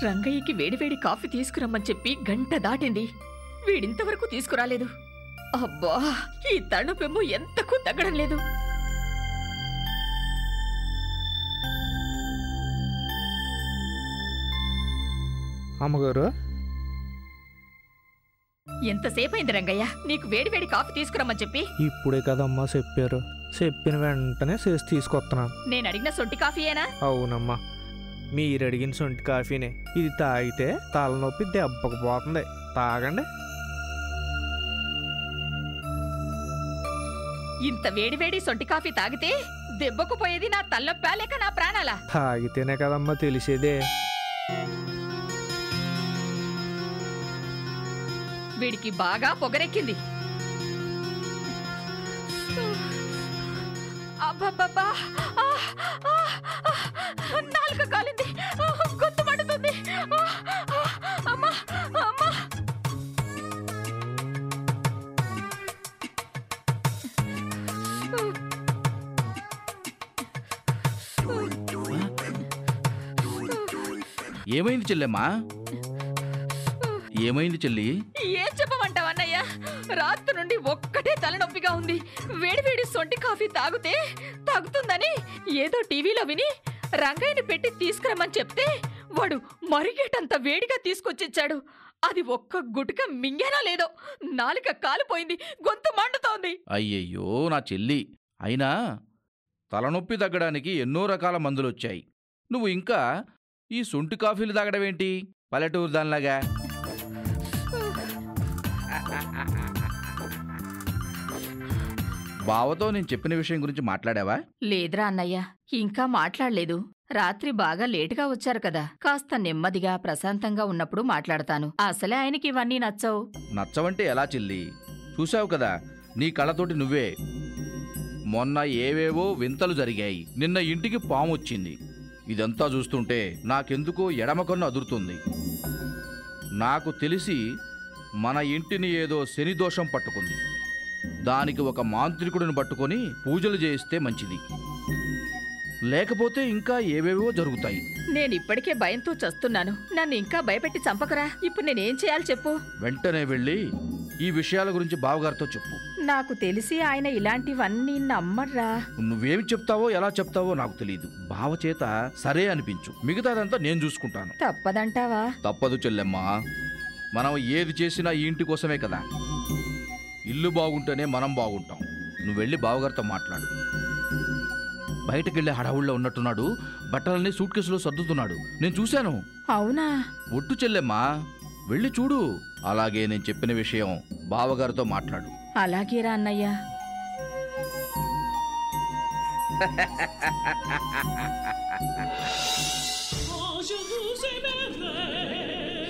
రంగయ్యకి వేడివేడి కాఫీ తీసుకురమ్మని చెప్పి గంట దాటింది వీడింతవరకు తీసుకురాలేదు అబ్బా ఈ తణుపెమ్ము ఎంతకు తగ్గడం లేదు అమ్మగారు ఎంతసేపైంది రంగయ్య నీకు వేడివేడి కాఫీ తీసుకురమ్మని చెప్పి ఇప్పుడే కదమ్మా చెప్పారు చెప్పిన వెంటనే చేసి తీసుకొస్తున్నాను నేను అడిగిన సొంటి కాఫీయేనా అవునమ్మా మీరు అడిగిన సొంటి కాఫీనే ఇది తాగితే తలనొప్పి దెబ్బకు పోతుంది తాగండి ఇంత వేడివేడి సొంటి కాఫీ తాగితే దెబ్బకు పోయేది నా తల్లొప్పా లేక నా ప్రాణాలా తాగితేనే కదమ్మా తెలిసేదే వీడికి బాగా పొగరెక్కింది అబ్బబ్బబ్బా! ఆ! ఆ! ఆ! నాలుక కాలింది ఆ! గొంతు మండుతుంది ఆ! ఆ! అమ్మా! అమ్మా! ఏమైంది చెల్లెమ్మా ఏమైంది చెల్లి ఏం చెప్పమంటావు అన్నయ్య రాత్రి నుండి ఒక్కటే తలనొప్పిగా ఉంది వేడివేడి సొంటి కాఫీ తాగితే తాగుతుందని ఏదో టీవీలో విని రంగయ్యని పెట్టి తీసుకురమ్మని చెప్తే వాడు మరిగేటంత వేడిగా తీసుకొచ్చిచ్చాడు అది ఒక్క గుటక మింగేనా లేదో నాలుక కాలిపోయింది గొంతు మండుతోంది అయ్యయ్యో నా చెల్లి అయినా తలనొప్పి తగ్గడానికి ఎన్నో రకాల మందులొచ్చాయి నువ్వు ఇంకా ఈ సొంటి కాఫీలు తాగడమేంటి పల్లెటూరు దానిలాగా బావతో నేను చెప్పిన విషయం గురించి మాట్లాడావా లేదురా అన్నయ్య ఇంకా మాట్లాడలేదు రాత్రి బాగా లేటుగా వచ్చారు కదా కాస్త నెమ్మదిగా ప్రశాంతంగా ఉన్నప్పుడు మాట్లాడతాను అసలే ఆయనకి ఇవన్నీ నచ్చవు నచ్చవంటే ఎలా చెల్లి చూశావు కదా నీ కళ్ళతోటి నువ్వే మొన్న ఏవేవో వింతలు జరిగాయి నిన్న ఇంటికి పాము వచ్చింది ఇదంతా చూస్తుంటే నాకెందుకో ఎడమ కన్ను అదురుతుంది నాకు తెలిసి మన ఇంటిని ఏదో శని దోషం పట్టుకుంది దానికి ఒక మాంత్రికుడిని పట్టుకొని పూజలు చేయిస్తే మంచిది లేకపోతే ఇంకా ఏవేవో జరుగుతాయి నేను ఇప్పటికే భయంతో చస్తున్నాను నన్ను ఇంకా భయపెట్టి చంపకరా ఇప్పుడు నేనేం చేయాలి చెప్పు వెంటనే వెళ్ళి ఈ విషయాల గురించి బావగారితో చెప్పు నాకు తెలిసి ఆయన ఇలాంటివన్నీ నమ్మర్రా నువ్వేమి చెప్తావో ఎలా చెప్తావో నాకు తెలియదు బావ చేత సరే అనిపించు మిగతాదంతా నేను చూసుకుంటాను తప్పదంటావా తప్పదు చెల్లెమ్మా మనం ఏది చేసినా ఈ ఇంటి కోసమే కదా ఇల్లు బాగుంటేనే మనం బాగుంటాం నువ్వు వెళ్ళి బావగారితో మాట్లాడు బయటకెళ్ళే హడావుల్లో ఉన్నట్టున్నాడు బట్టలన్నీ సూట్ కేసులో సర్దుతున్నాడు నేను చూశాను అవునా ఒట్టు చెల్లెమ్మా వెళ్ళి చూడు అలాగే నేను చెప్పిన విషయం బావగారితో మాట్లాడు అలాగేరా అన్నయ్య Quand je vous aimerai,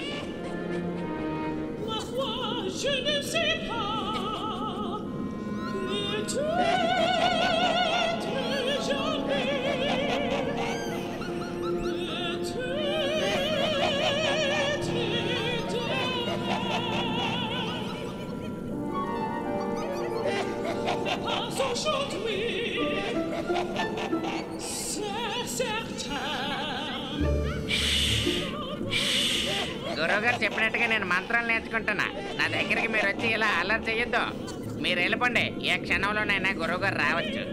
ma foi, je ne sais pas. Peut-être jamais. Peut-être pas aujourd'hui. C'est certain. గురువుగారు చెప్పినట్టుగా నేను మంత్రాలు నేర్చుకుంటున్నా నా దగ్గరికి మీరు వచ్చి ఇలా అల్లరి చెయ్యొద్దు మీరు వెళ్ళిపోండి ఏ క్షణంలోనైనా గురువుగారు రావచ్చు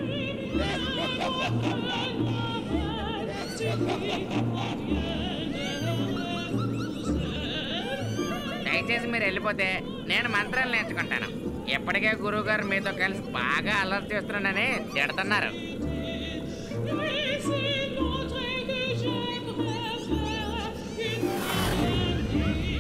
దయచేసి మీరు వెళ్ళిపోతే నేను మంత్రాలు నేర్చుకుంటాను ఎప్పటికే గురువుగారు మీతో కలిసి బాగా అల్లరి చేస్తున్నానని తిడుతున్నారు Mais c'est l'autre que j'aimerais faire une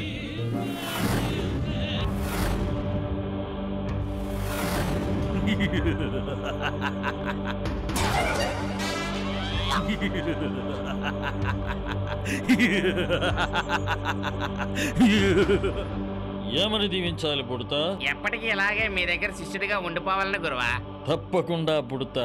ఏమని దీవించాలి పుడతా ఎప్పటికీ ఇలాగే మీ దగ్గర శిష్యుడిగా ఉండిపోవాలని గురువా తప్పకుండా పుడతా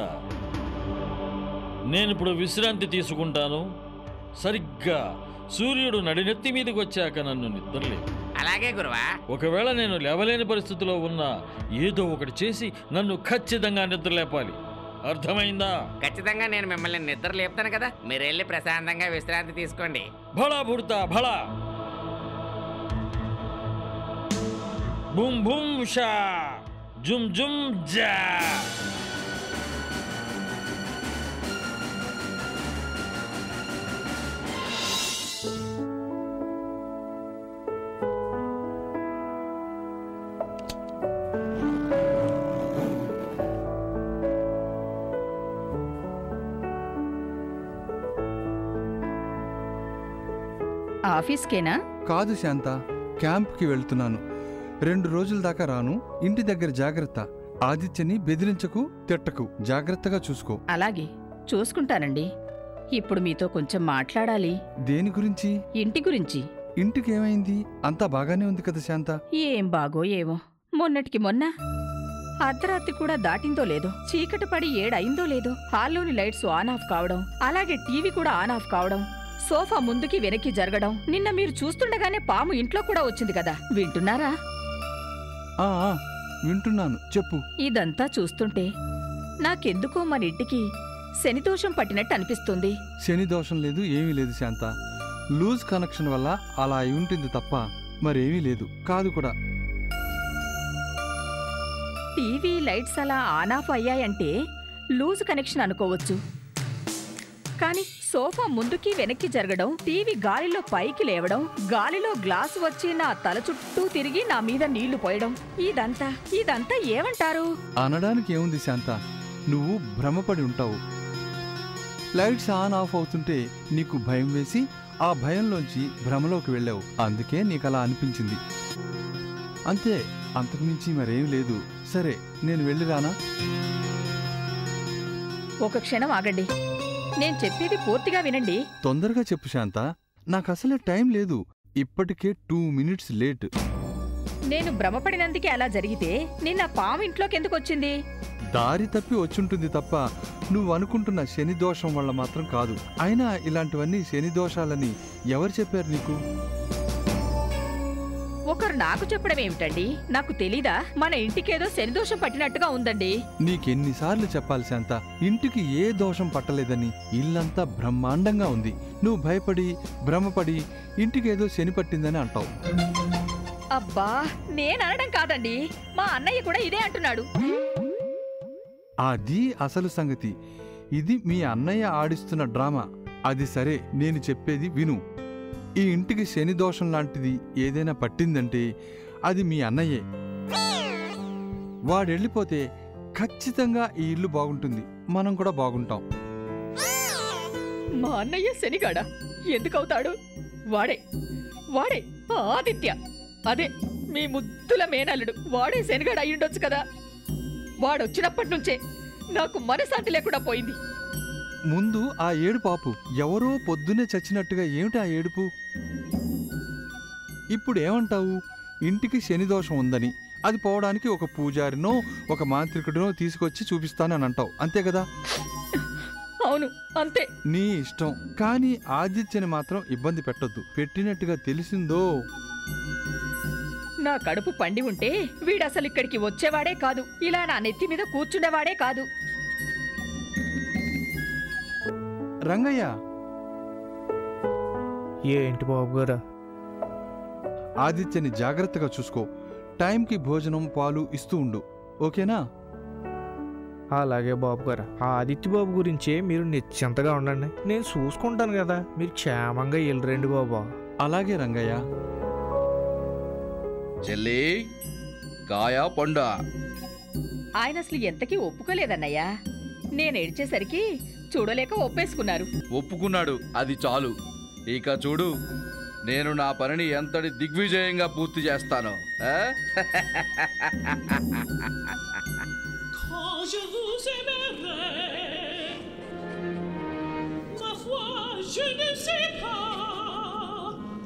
నేను ఇప్పుడు విశ్రాంతి తీసుకుంటాను సరిగ్గా సూర్యుడు నడినెత్తి మీదకి వచ్చాక నన్ను నిద్రలేదు అలాగే గురువా ఒకవేళ నేను లేవలేని పరిస్థితిలో ఉన్నా ఏదో ఒకటి చేసి నన్ను ఖచ్చితంగా నిద్రలేపాలి అర్థమైందా ఖచ్చితంగా నేను మిమ్మల్ని నిద్ర లేపుతాను కదా మీరు వెళ్ళి ప్రశాంతంగా విశ్రాంతి తీసుకోండి భళా భుడతా భళా బుమ్ బుమ్ షా జుమ్ జుమ్ జా ఆఫీస్కేనా కాదు శాంత క్యాంప్కి వెళ్తున్నాను రెండు రోజుల దాకా రాను ఇంటి దగ్గర జాగ్రత్త ఆదిత్యని బెదిరించకు తిట్టకు జాగ్రత్తగా చూసుకో అలాగే చూసుకుంటానండి ఇప్పుడు మీతో కొంచెం మాట్లాడాలి దేని గురించి ఇంటి గురించి ఇంటికి ఏమైంది అంతా బాగానే ఉంది కదా శాంత ఏం బాగో ఏమో మొన్నటికి మొన్న అర్ధరాత్రి కూడా దాటిందో లేదో చీకటి పడి ఏడయిందో లేదో హాల్లోని లైట్స్ ఆన్ ఆఫ్ కావడం అలాగే టీవీ కూడా ఆన్ ఆఫ్ కావడం సోఫా ముందుకి వెనక్కి జరగడం నిన్న మీరు చూస్తుండగానే పాము ఇంట్లో కూడా వచ్చింది కదా వింటున్నారా ఆ ఆ, వింటున్నాను చెప్పు ఇదంతా చూస్తుంటే నాకెందుకో మన ఇంటికి శనిదోషం పట్టినట్టు అనిపిస్తుంది శని దోషం లేదు ఏమీ లేదు శాంత లూజ్ కనెక్షన్ వల్ల అలా అయి ఉంటుంది తప్ప మరేమీ లేదు కాదు కూడా టీవీ లైట్స్ అలా ఆన్ ఆఫ్ అయ్యాయంటే లూజ్ కనెక్షన్ అనుకోవచ్చు కానీ సోఫా ముందుకి వెనక్కి జరగడం టీవీ గాలిలో పైకి లేవడం గాలిలో గ్లాస్ వచ్చి నా తల చుట్టూ తిరిగి నా మీద నీళ్లు పోయడం ఇదంతా ఇదంతా ఏమంటారు అనడానికి ఏముంది శాంత నువ్వు భ్రమపడి ఉంటావు లైట్స్ ఆన్ ఆఫ్ అవుతుంటే నీకు భయం వేసి ఆ భయంలోంచి భ్రమలోకి వెళ్ళావు అందుకే నీకు అలా అనిపించింది అంతే అంతకుమించి మరేం లేదు సరే నేను వెళ్ళి రానా ఒక క్షణం ఆగండి నేను చెప్పేది పూర్తిగా వినండి తొందరగా చెప్పు శాంత నాకు అసలే టైం లేదు ఇప్పటికే టూ మినిట్స్ లేట్ నేను భ్రమపడినందుకే అలా జరిగితే నిన్న పాము ఇంట్లోకి ఎందుకు వచ్చింది దారి తప్పి వచ్చుంటుంది తప్ప నువ్వు అనుకుంటున్న శని దోషం వల్ల మాత్రం కాదు అయినా ఇలాంటివన్నీ శని దోషాలని ఎవరు చెప్పారు నీకు ఒకరు నాకు చెప్పడం ఏమిటండి నాకు తెలీదా మన ఇంటికేదో శనిదోషం పట్టినట్టుగా ఉందండి నీకెన్నిసార్లు చెప్పాలి శాంత ఇంటికి ఏ దోషం పట్టలేదని ఇల్లంతా బ్రహ్మాండంగా ఉంది నువ్వు భయపడి భ్రమపడి ఇంటికేదో శని పట్టిందని అంటావు అబ్బా నేను అనడం కాదండి మా అన్నయ్య కూడా ఇదే అంటున్నాడు అది అసలు సంగతి ఇది మీ అన్నయ్య ఆడిస్తున్న డ్రామా అది సరే నేను చెప్పేది విను ఈ ఇంటికి శని దోషం లాంటిది ఏదైనా పట్టిందంటే అది మీ అన్నయ్యే వాడెళ్ళిపోతే ఖచ్చితంగా ఈ ఇల్లు బాగుంటుంది మనం కూడా బాగుంటాం మా అన్నయ్య శనిగాడ ఎందుకవుతాడు వాడే వాడే ఆ ఆదిత్య అదే మీ ముద్దుల మేనల్లుడు వాడే శనిగాడు అయ్యుండొచ్చు కదా వాడొచ్చినప్పటి నుంచే నాకు మనశాంతి లేకుండా పోయింది ముందు ఆ ఏడు పాపు ఎవరో పొద్దునే చచ్చినట్టుగా ఏమిటి ఆ ఏడుపు ఇప్పుడు ఏమంటావు ఇంటికి శని దోషం ఉందని అది పోవడానికి ఒక పూజారినో ఒక మాంత్రికుడినో తీసుకొచ్చి చూపిస్తానని అంటావు అంతే కదా అవును అంతే నీ ఇష్టం కానీ ఆదిత్యని మాత్రం ఇబ్బంది పెట్టొద్దు పెట్టినట్టుగా తెలిసిందో నా కడుపు పండి ఉంటే వీడసలు ఇక్కడికి వచ్చేవాడే కాదు ఇలా నా నెత్తి మీద కూర్చుండేవాడే కాదు రంగయ్య ఏంటి బాబు గారు ఆదిత్యని జాగ్రత్తగా చూసుకో టైంకి భోజనం పాలు ఇస్తూ ఉండు ఓకేనా అలాగే బాబు గారు ఆ ఆదిత్య బాబు గురించే మీరు నిశ్చింతగా ఉండండి నేను చూసుకుంటాను కదా మీరు క్షేమంగా వెళ్ళరండి బాబా అలాగే రంగయ్య చెల్లి కాయ పండ ఆయన అసలు ఎంతకీ ఒప్పుకోలేదన్నయ్యా నేను ఏడ్చేసరికి చూడలేక ఒప్పేసుకున్నారు ఒప్పుకున్నాడు అది చాలు ఇక చూడు నేను నా పనిని ఎంతటి దిగ్విజయంగా పూర్తి చేస్తానో ఆ? Quand je vous aimerai, ma foi, je ne sais pas.